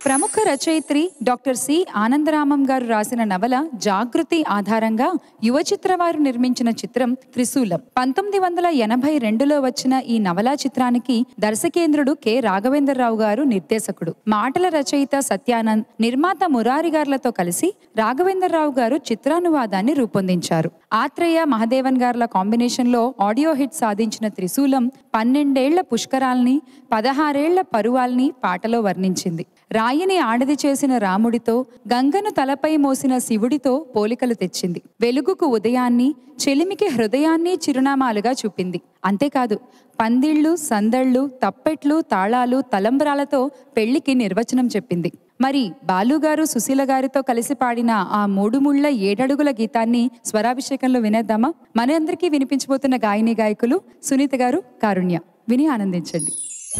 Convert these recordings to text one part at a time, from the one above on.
ప్రముఖ రచయిత్రి doctor C ఆనందరామం గారు రాసిన నవల జాగృతి ఆధారంగా యువ చిత్రవారు నిర్మించిన చిత్రం త్రిశూలం పంతొమ్మిది వందల ఎనభై రెండులో వచ్చిన ఈ నవలా చిత్రానికి దర్శకేంద్రుడు కె రాఘవేంద్రరావు గారు నిర్దేశకుడు మాటల రచయిత సత్యానంద్ నిర్మాత మురారి గారులతో కలిసి రాఘవేంద్రరావు గారు చిత్రానువాదాన్ని రూపొందించారు ఆత్రేయ మహదేవన్ గారుల కాంబినేషన్ లో ఆడియో హిట్ సాధించిన త్రిశూలం పన్నెండేళ్ల పుష్కరాల్ని పదహారేళ్ల పరువాల్ని పాటలో వర్ణించింది రాయిని ఆడది చేసిన రాముడితో గంగను తలపై మోసిన శివుడితో పోలికలు తెచ్చింది వెలుగుకు ఉదయాన్ని చెలిమికి హృదయాన్ని చిరునామాలుగా చూపింది అంతేకాదు పందిళ్ళు సందళ్ళు తప్పెట్లు తాళాలు తలంబరాలతో పెళ్లికి నిర్వచనం చెప్పింది మరి బాలుగారు సుశీల గారితో కలిసి పాడిన ఆ మూడు ముళ్ళ ఏడడుగుల గీతాన్ని స్వరాభిషేకంలో వినేద్దామా మన అందరికీ వినిపించబోతున్న గాయని గాయకులు సునీత గారు కారుణ్య విని ఆనందించండి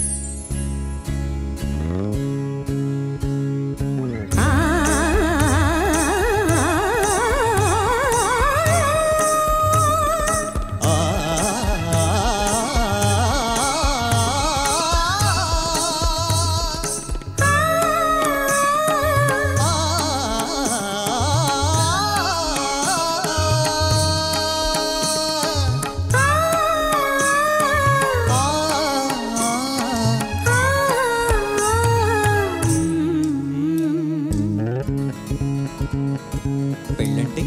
పెళ్ళంటే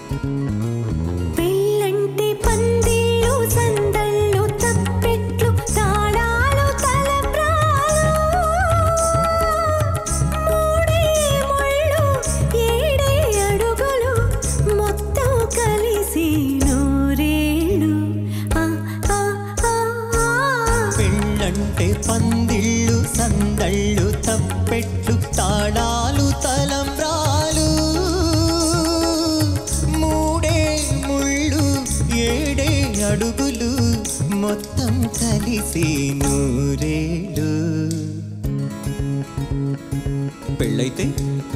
పెళ్ళంటే పందిళ్ళు సందళ్ళు తప్పెట్లు తాళాలు తలబ్రాలు మూడే ముళ్ళు ఏడే అడుగులు మొత్తం కలిసి నూరేళ్ళు ఆ ఆ ఆ ఆ పెళ్ళంటే పందిళ్ళు సందళ్ళు తప్పెట్లు తాళాలు తలంబ్రాలు మూడే ముళ్ళు ఏడే అడుగులు మొత్తం కలిసి నూరేళ్ళు పెళ్ళైతే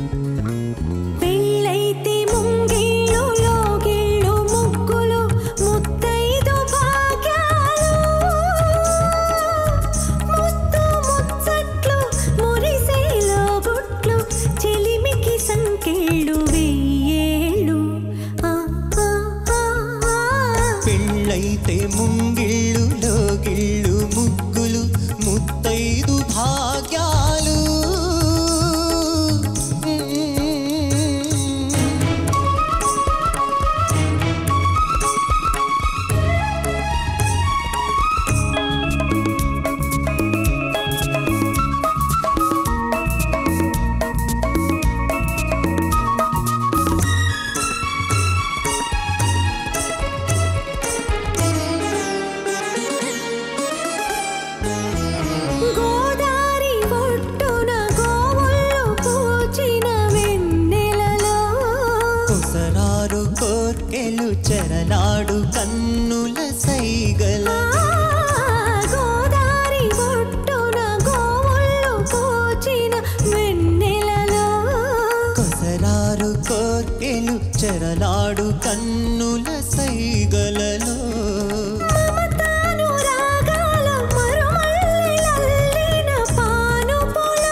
పెళ్ళైతే ముంగిళ్ళు లోగిళ్ళు ముగ్గులు ముత్తైదు భాగ్యాలు ముత్తు ముచ్చట్లు మురిసే లోగుట్లు చెలిమికి సంకెళ్ళు వెయ్యేళ్ళు ఆ ఆ ఆ ఆ పెళ్ళైతే ముంగిళ్ళు లోగిళ్ళు ముగ్గులు ముత్తైదు భాగ్యాలు గోదారి ఒడ్డున గోవులు పూచిన వెన్నెలలో కొసరారు కోర్కెలు చెరలాడు కన్నుల సైగల గోదారి ఒడ్డున గోవులు పూచిన వెన్నెలలో కొసరారు కోర్కెలు చెరలాడు కన్నుల సైగలలో మమతాను రాగాల మరుమల్లెలల్లిన పానుపులో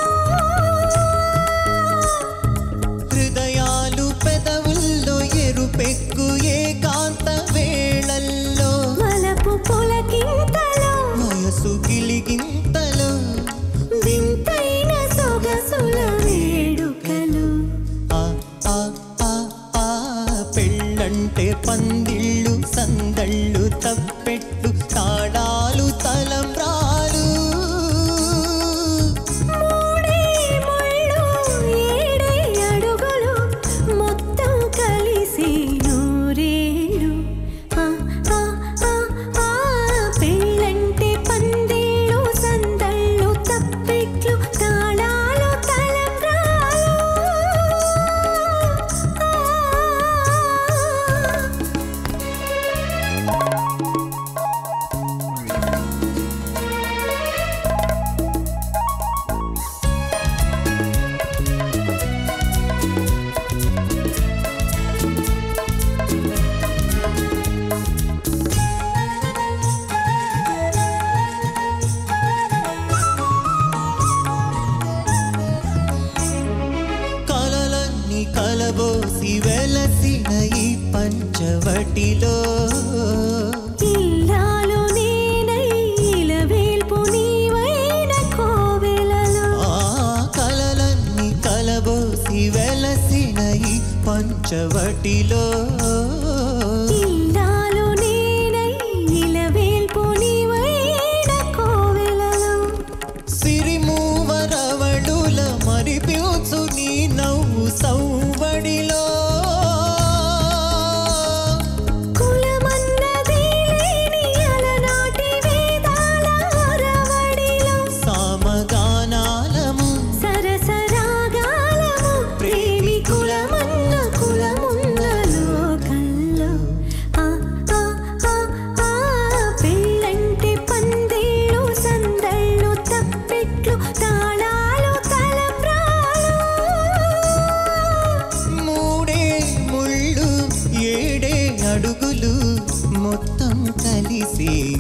హృదయాలు పెదవుల్లో ఎరుపెక్కు ఏకాంత వేళల్లో వలపు పులకింతలో వయసు గిలిగింతలో వింతైన సొగసుల వేడుకలు ఆ ఆ ఆ ఆ పెళ్ళంటే చవటిలో ఇల్లాలు నేనై ఇలవేల్పు నీవైన కోవెలలో సిరిమూవరవళుల మరిపించు నీ నవ్వు సౌబడిలో కులమన్నది లేని అలనాటి వేదాల అరవడిలో సామగానాలము సరసరాగాలము ప్రేమికులమన్న కులమున్న లోకంలో ఆ ఆ ఆ ఆ పెళ్ళంటే పందిళ్ళు సందళ్ళు తప్పెట్లు తాళాలు తలప్రాలు మూడే ముళ్ళు ఏడే అడుగులు మొత్తం కలిసి